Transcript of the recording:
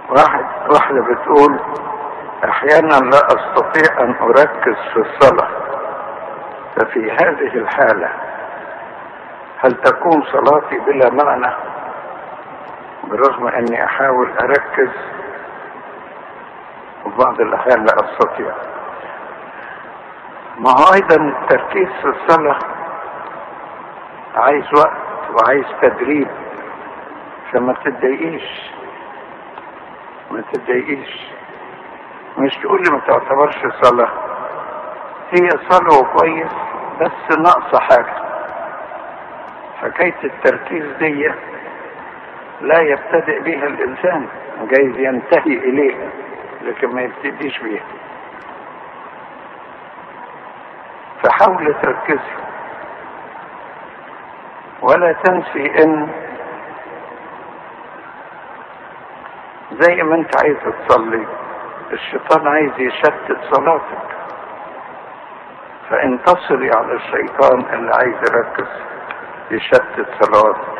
واحد واحدة بتقول احيانا لا استطيع ان اركز في الصلاة ففي هذه الحالة هل تكون صلاتي بلا معنى بالرغم اني احاول اركز وفي بعض الاحيان لا استطيع ما هو ايضا التركيز في الصلاة عايز وقت وعايز تدريب فما تتضايقيش ما تتضايقيش مش تقول لي ما تعتبرش صلاة هي صلاة وكويس بس ناقصة حاجة حكاية التركيز دي لا يبتدئ بها الإنسان جايز ينتهي إليها لكن ما يبتديش بيها فحاول تركزي ولا تنسي ان زي ما انت عايز تصلي الشيطان عايز يشتت صلاتك فانتصري على الشيطان اللي عايز يركز يشتت صلاتك